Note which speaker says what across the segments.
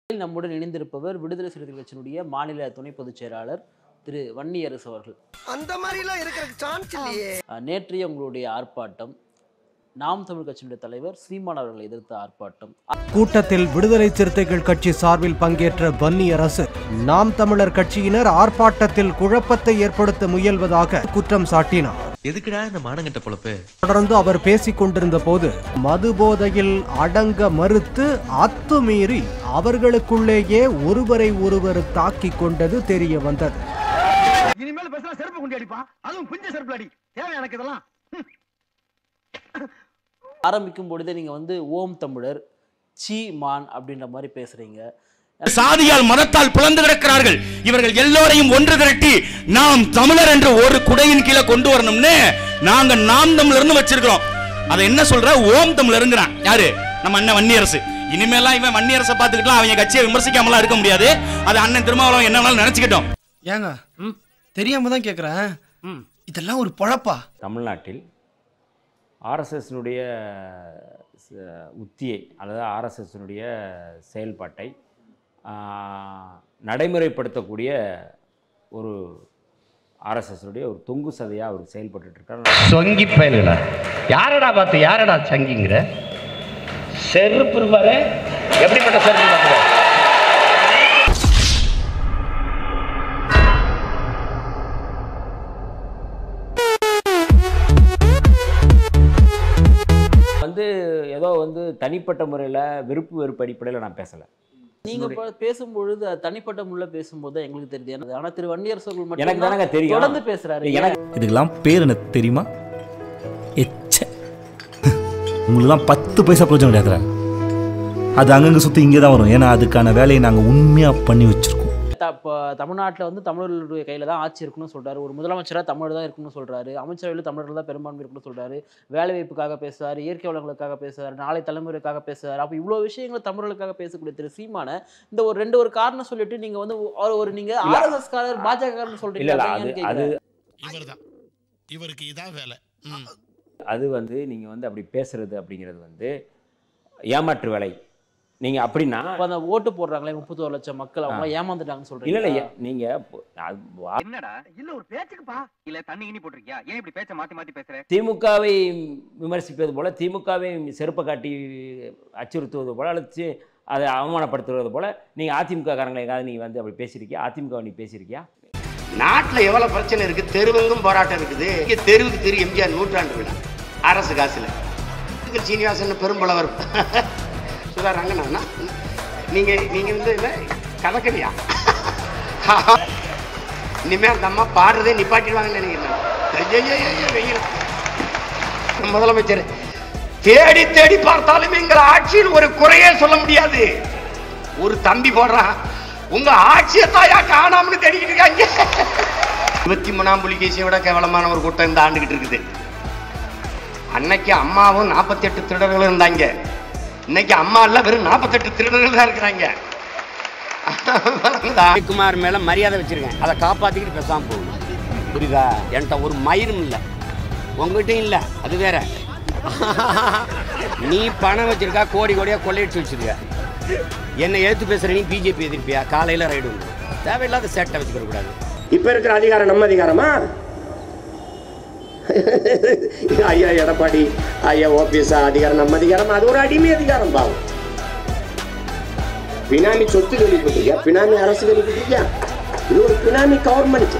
Speaker 1: நம்முடன் இணைந்திருப்பவர் விடுதலை சிறுத்தைகள் கட்சியினுடைய மாநில துணை பொதுச் செயலாளர் திரு வன்னியரசு அவர்கள்
Speaker 2: அந்த மாதிரி எல்லாம் இருக்கிறதுக்கு சான்ஸ் இல்லையே
Speaker 1: அஹ், நேற்றைய உங்களுடைய ஆர்ப்பாட்டம் நாம் தமிழ் கட்சியினுடைய தலைவர் சீமான் அவர்களை எதிர்த்த ஆர்ப்பாட்டம்
Speaker 3: கூட்டத்தில் விடுதலை சிறுத்தைகள் கட்சி சார்பில் பங்கேற்ற பன்னி அரசு நாம் தமிழர் கட்சியினர் ஆர்ப்பாட்டத்தில் குழப்பத்தை ஏற்படுத்த முயல்வதாக குற்றம் சாட்டினார்
Speaker 4: எதுக்குடா இந்த மானங்கட்ட பொழப்பு
Speaker 3: தொடர்ந்து அவர் பேசிக் கொண்டிருந்த போது மது போதையில் அடங்க மறுத்து அத்துமீறி அவர்களுக்குள்ளேயே ஒருவரை ஒருவர் தாக்கிக் கொண்டது தெரிய வந்தது
Speaker 2: இனிமேல் பேசினா செருப்பு கொண்டு அடிப்பான் அதுவும் பிஞ்ச செருப்பு அடி தேவை எனக்கு இதெல்லாம்
Speaker 1: ஆரம்பிக்கும் பொழுதே நீங்க வந்து ஓம் தமிழர் சீ மான் அப்படின்ற மாதிரி பேசுறீங்க
Speaker 5: சாதியால் மதத்தால் பிளந்து கிடக்கிறார்கள் இவர்கள் எல்லோரையும் ஒன்று திரட்டி நாம் தமிழர் என்று ஒரு குடையின் கீழே கொண்டு வரணும்னு நாங்க நாம் தமிழர்னு வச்சிருக்கிறோம் அதை என்ன சொல்ற ஓம் தமிழருங்கிறான் யாரு நம்ம அண்ணன் வன்னியரசு இனிமேலாம் இவன் வன்னியரசை பார்த்துக்கிட்டலாம் அவங்க கட்சியை விமர்சிக்காமலாம் இருக்க முடியாது அது அண்ணன் திருமாவளவன் என்ன வேணாலும் நினைச்சுக்கிட்டோம்
Speaker 6: ஏங்க தெரியாம தான் கேக்குறேன் இதெல்லாம் ஒரு பொழப்பா
Speaker 7: தமிழ்நாட்டில் ஆர்எஸ்எஸ்னுடைய உத்தியை அல்லது ஆர்எஸ்எஸ்னுடைய செயல்பாட்டை ஆஹ், நடைமுறைப்படுத்தக்கூடிய ஒரு ஆர்எஸ்எஸ்னுடைய ஒரு தொங்கு சதையாக அவர் செயல்பட்டுட்டு இருக்கார்
Speaker 8: சொங்கி பயலுங்களா யாரடா பார்த்து யாரடா சங்கிங்கிற செருப்பு இருப்பாரு எப்படிப்பட்ட செருப்பு பார்க்குற
Speaker 7: வந்து ஏதோ வந்து தனிப்பட்ட முறையில் விருப்பு வெறுப்பு அடிப்படையில் நான் பேசலை
Speaker 1: நீங்க ப- பேசும்பொழுது அது தனிப்பட்ட முறையில் பேசும்போது தான் எங்களுக்கு தெரியுது ஏன்னா- ஆனா திரு வன்னியரசு அவர்கள்
Speaker 7: எனக்கு
Speaker 1: மட்டும்
Speaker 7: தானங்க தெரியும்
Speaker 1: தொடர்ந்து பேசுறாரு
Speaker 7: எனக்கு
Speaker 4: இதுக்கெல்லாம் பேர் என்ன தெரியுமா எச்ச உங்களுக்குலாம் பத்து பைசா பிரச்சனை கிடையாதுடா அது அங்கங்கே சுற்றி இங்கே தான் வரும் ஏன்னா அதுக்கான வேலையை நாங்கள் உண்மையாக பண்ணி வச்சுருக்கோம்
Speaker 1: த- இப்போ தமிழ்நாட்டில் வந்து தமிழர்களுடைய கையில் தான் ஆட்சி இருக்குன்னு சொல்றாரு ஒரு முதலமைச்சராக தமிழர் தான் இருக்கணும்னு சொல்றாரு அமைச்சரவையில் தமிழர்கள் தான் பெரும்பான்மை இருக்கணும்னு சொல்றாரு வேலை வாய்ப்புக்காக பேசுறாரு இயற்கை வளங்களுக்காக பேசுறாரு நாளை தலைமுறைக்காக பேசுறாரு அப்போ இவ்வளோ விஷயங்களை தமிழர்களுக்காக பேசக்கூடிய திரு சீமான இந்த ஒரு ரெண்டு ஒரு காரணம் சொல்லிட்டு நீங்க வந்து ஒரு- ஒரு நீங்க
Speaker 7: இல்ல.
Speaker 1: ஆர்எஸ்எஸ் காரர் பாஜக காரன்
Speaker 7: இல்லை
Speaker 1: சொல்றீங்க
Speaker 7: இல்லை
Speaker 1: அதான்
Speaker 7: அது
Speaker 1: ஏன்னு
Speaker 7: அது
Speaker 1: கேக்குறேன்.
Speaker 9: இவர்தான் இவருக்கு இதான் வேலை ம்.
Speaker 7: அது வந்து நீங்கள் வந்து அப்படி பேசுறது அப்படிங்கிறது வந்து ஏமாற்று வேலை நீங்கள் அப்படின்னா
Speaker 1: அப்ப அந்த ஓட்டு போடுறாங்களே முப்பத்தோரு லட்சம் மக்கள் அவங்க ஏமாந்துட்டாங்கன்னு
Speaker 7: இல்லை
Speaker 1: சொல்றீங்க
Speaker 7: இல்லை நீங்கள்
Speaker 2: என்னடா இல்ல ஒரு பேச்சுக்குப்பா
Speaker 10: இல்ல தண்ணி இனி போட்டிருக்கியா ஏன் இப்படி பேச்ச மாத்தி மாத்தி பேசுற
Speaker 7: திமுகவை விமர்சிப்பது போல திமுகவை செருப்பை காட்டி அச்சுறுத்துவது போல அல்லது சி- அதை அவமானப்படுத்துவது போல நீங்கள் அதிமுக காரங்களை எங்காவது நீ வந்து அப்படி பேசியிருக்கியா அதிமுக நீ பேசியிருக்கியா
Speaker 8: நாட்டுல எவ்வளவு பிரச்சனை இருக்கு தெருவெங்கும் போராட்டம் இருக்குது இங்க தெருவுக்கு தெரு எம்ஜிஆர் நூற்றாண்டு விழா அரசு காசுல இதுக்கு சீனிவாசன் பெரும்பளவர் சுதா ரங்கண்ணா நீங்க நீங்க வந்து என்ன கலக்கலையா இனிமே அந்த அம்மா பாடுறதே நிப்பாட்டிடுவாங்கன்னு நினைக்கிறேன் ஐயையையையோ, வெயில். முதலமைச்சர் தேடி தேடி பார்த்தாலும் எங்கள் ஆட்சியில் ஒரு குறையே சொல்ல முடியாது ஒரு தம்பி போடுறான் உங்க ஆட்சியை தாயா காணாமனு தேடிக்கிட்டு இருக்காங்க இருபத்தி மூணாம் புலிகேசியை விட கேவலமான ஒரு கூட்டம் இந்த ஆண்டுகிட்டு இருக்குது அன்னைக்கு அம்மாவும் நாற்பத்தெட்டு திருடர்களும் இருந்தாங்க இன்னைக்கு அம்மா இல்ல வெறும் நாற்பத்தெட்டு திருடர்கள் தான் இருக்கிறாங்க குமார் மேல மரியாதை வச்சிருக்கேன் அதை காப்பாத்திக்கிட்டு பேசாம போகணும் புரியுதா என்கிட்ட ஒரு மயிரும் இல்லை உங்ககிட்டயும் இல்லை அது வேற நீ பணம் வச்சிருக்கா கோடி கோடியா கொள்ளையடிச்சு வச்சிருக்க என்னை எடுத்து பேசுற நீ பிஜேபி எதிர்ப்பியா காலையில ரைடு உண்டு தேவையில்லாத சேட்டை வச்சுக்க கூடாது இப்ப இருக்கிற அதிகாரம் நம்ம அதிகாரமா ஐயா எடப்பாடி ஐயா ஓபிஎஸ் அதிகாரம் நம்ம அதிகாரம் அது ஒரு அடிமை அதிகாரம் பாவம் பினாமி சொத்து கேள்விப்பட்டிருக்கியா பினாமி அரசு கேள்விப்பட்டிருக்கியா இது ஒரு பினாமி கவர்மெண்ட்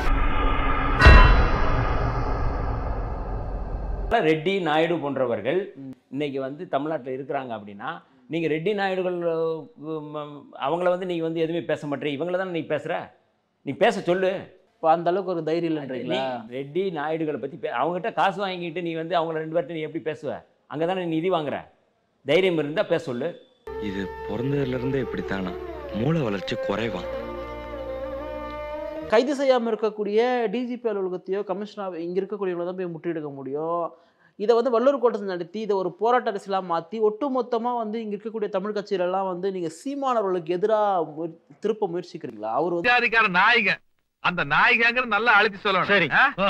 Speaker 7: ரெட்டி நாயுடு போன்றவர்கள் இன்னைக்கு வந்து தமிழ்நாட்டில் இருக்கிறாங்க அப்படின்னா நீங்கள் ரெட்டி நாயுடுகள் உம், அவங்கள வந்து நீங்கள் வந்து எதுவுமே பேச மாட்டேற இவங்கள தானே நீ பேசுகிற நீ பேச சொல்லு
Speaker 1: இப்போ அந்த அளவுக்கு ஒரு தைரியம் இல்லைன்றீங்களா
Speaker 7: நீ ரெட்டி நாயுடுகளை பற்றி பே அவங்ககிட்ட காசு வாங்கிட்டு நீ வந்து அவங்க ரெண்டு பேர்ட்ட நீ எப்படி பேசுவ அங்கே தானே நீ நிதி வாங்குற தைரியம் இருந்தால் பேச சொல்லு
Speaker 4: இது பிறந்ததுல இருந்தே இப்படித்தானா மூளை வளர்ச்சி குறைவான்
Speaker 1: கைது செய்யாமல் இருக்கக்கூடிய டிஜிபி அலுவலகத்தையோ கமிஷனர் இங்கே இருக்கக்கூடியவங்களை தான் போய் முற்றியெடுக்க முடியும் இதை வந்து வள்ளூர் கோட்டத்தில் நடத்தி இதை ஒரு போராட்ட அரசியலாக மாற்றி ஒட்டுமொத்தமாக வந்து இங்கே இருக்கக்கூடிய தமிழ் கட்சிகளெல்லாம் வந்து நீங்கள் சீமானவர்களுக்கு எதிராக திருப்ப முயற்சிக்கிறீங்களா அவர் வந்து
Speaker 9: அதிகார நாயக அந்த நாயகங்கிற நல்லா அழுத்தி சொல்லணும் சரி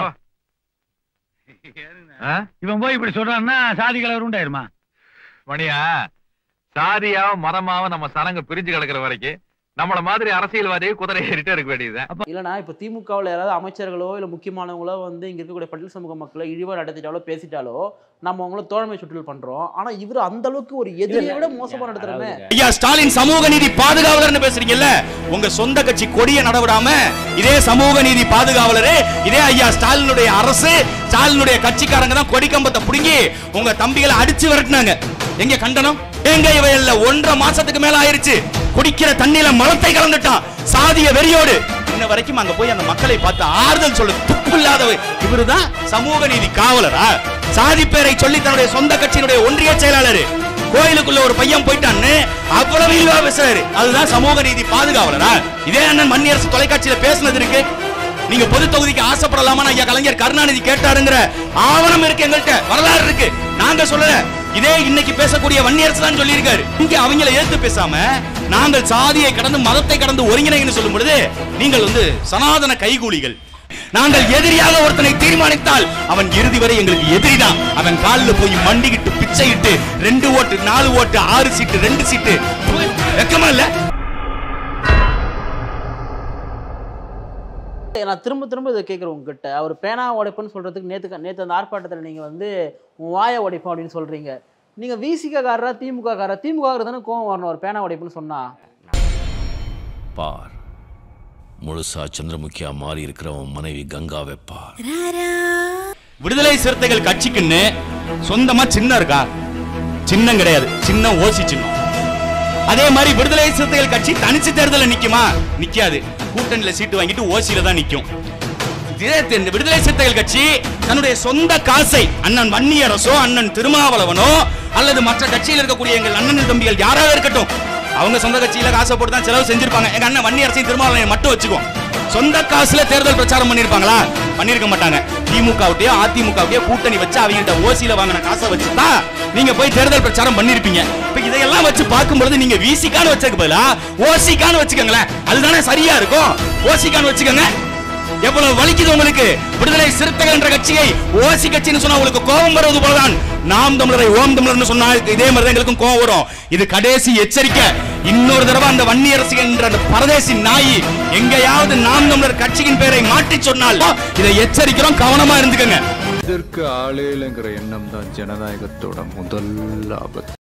Speaker 2: இவன் போய் இப்படி சொல்றான்னா சாதி கலவர் உண்டாயிருமா
Speaker 9: மணியா சாதியாவும் மரமாவும் நம்ம சனங்க பிரிஞ்சு கிடக்குற வரைக்கும் நம்மள மாதிரி அரசியல்வாதியை குதிரை ஏறிட்டே இருக்க வேண்டியதுதான்
Speaker 1: இல்லைனா இப்போ திமுகவில் யாராவது அமைச்சர்களோ இல்லை முக்கியமானவங்களோ வந்து இங்கே இருக்கக்கூடிய பட்டியல் சமூக மக்களை இழிவாக நடத்திட்டாலோ பேசிட்டாலோ நம்ம அவங்கள தோழமை சுற்றல் பண்றோம் ஆனா இவர் அந்த அளவுக்கு ஒரு எதிரியை விட மோசமா நடத்துறமே
Speaker 5: ஐயா ஸ்டாலின் சமூக நீதி பாதுகாவலர்னு பேசுறீங்கல்ல உங்க சொந்த கட்சி கொடிய நடவிடாம இதே சமூக நீதி பாதுகாவலரு இதே ஐயா ஸ்டாலினுடைய அரசு ஸ்டாலினுடைய கட்சிக்காரங்க தான் கொடி கம்பத்தை புடுங்கி உங்க தம்பிகளை அடிச்சு விரட்டினாங்க எங்க கண்டனம் எங்க இவையல்ல ஒன்றரை மாசத்துக்கு மேல ஆயிருச்சு குடிக்கிற தண்ணியில மலத்தை கலந்துட்டான் சாதிய வெறியோடு இன்ன வரைக்கும் அங்க போய் அந்த மக்களை பார்த்து ஆறுதல் சொல்லு துப்பு இல்லாதவர் இவருதான் சமூக நீதி காவலரா சாதி பேரை சொல்லி தன்னுடைய சொந்த கட்சியினுடைய ஒன்றிய செயலாளர் கோயிலுக்குள்ள ஒரு பையன் போயிட்டான்னு அவ்வளவு இழிவா பேசுறாரு அதுதான் சமூக நீதி பாதுகாவலரா இதே அண்ணன் மன்னியரசு தொலைக்காட்சியில பேசுனது இருக்கு நீங்க பொது தொகுதிக்கு ஆசைப்படலாமா ஐயா கலைஞர் கருணாநிதி கேட்டாருங்கிற ஆவணம் இருக்கு எங்கள்கிட்ட வரலாறு இருக்கு நாங்க சொல்லல இதே இன்னைக்கு பேசக்கூடிய வன்னியரசு தான் சொல்லியிருக்காரு இங்க அவங்கள ஏத்து பேசாம நாங்கள் சாதியை கடந்து மதத்தை கடந்து ஒருங்கிணைன்னு சொல்லும் பொழுது நீங்கள் வந்து சனாதன கைகூலிகள் நாங்கள் எதிரியாக ஒருத்தனை தீர்மானித்தால் அவன் இறுதி வரை எங்களுக்கு எதிரிதான் அவன் காலில் போய் மண்டிக்கிட்டு பிச்சையிட்டு ரெண்டு ஓட்டு நாலு ஓட்டு ஆறு சீட்டு ரெண்டு சீட்டு வெக்கமா இல்ல
Speaker 1: நான் திரும்ப திரும்ப இதை கேட்குறேன் உங்ககிட்ட அவர் பேனா உடைப்புன்னு சொல்றதுக்கு நேத்து நேத்து அந்த ஆர்ப்பாட்டத்தில் நீங்க வந்து உன் வாயை உடைப்போம் அப்படின்னு சொல்றீங்க நீங்க விசிக காரரா திமுக காரா திமுக தானே கோவம் வரணும் ஒரு பேனா உடைப்புன்னு சொன்னா
Speaker 11: பார் முழுசா சந்திரமுகியா மாறி இருக்கிறவன் மனைவி கங்காவை பார்
Speaker 5: விடுதலை சிறுத்தைகள் கட்சிக்குன்னு சொந்தமா சின்னம் இருக்கா சின்னம் கிடையாது சின்னம் ஓசி சின்னம் அதே மாதிரி விடுதலை சிறுத்தைகள் கட்சி தனிச்சு தேர்தலில் நிக்குமா நிக்காது கூட்டணியில சீட்டு வாங்கிட்டு ஓசியில தான் நிக்கும் இதே தெ- விடுதலை சிறுத்தைகள் கட்சி தன்னுடைய சொந்த காசை அண்ணன் வன்னியரசோ அண்ணன் திருமாவளவனோ அல்லது மற்ற கட்சியில் இருக்கக்கூடிய எங்கள் அண்ணன் தம்பிகள் யாராக இருக்கட்டும் அவங்க சொந்த கட்சியில காசை போட்டு தான் செலவு செஞ்சிருப்பாங்க எங்க அண்ணன் வன்னியரசையும் திருமாவளவனை மட்டும் வச்சுக்கோம் சொந்த காசுல தேர்தல் பிரச்சாரம் பண்ணிருப்பாங்களா பண்ணிருக்க மாட்டாங்க திமுகவுட்டயோ அதிமுகவுட்டயோ கூட்டணி வச்சு அவங்கள்ட்ட ஓசியில வாங்கின காசை வச்சு தான் நீங்க போய் தேர்தல் பிரச்சாரம் பண்ணிருப்பீங்க இப்ப இதையெல்லாம் வச்சு பார்க்கும்போது நீங்க விசிகான்னு வச்சதுக்கு பதிலா ஓசிகான்னு வச்சுக்கோங்களேன் அதுதானே சரியா இருக்கும் ஓசிகான்னு வச்சுக்கோங்க எவ்வளவு வலிக்குது உங்களுக்கு விடுதலை சிறுத்தைகள் என்ற கட்சியை ஓசி கட்சின்னு சொன்னா உங்களுக்கு கோபம் வருவது போலதான் நாம் தமிழரை ஓம் தமிழர்னு சொன்னா இதே மாதிரி தான் எங்களுக்கும் கோபம் வரும் இது கடைசி எச்சரிக்கை இன்னொரு தடவை அந்த வன்னியரசு என்ற அந்த பரதேசி நாய் எங்கேயாவது நாம் தமிழர் கட்சியின் பெயரை மாற்றி சொன்னால் இதை எச்சரிக்கிறோம் கவனமா இருந்துக்கங்க
Speaker 12: இதற்கு ஆளே இல்லைங்கிற எண்ணம் தான் ஜனநாயகத்தோட முதல் ஆபத்து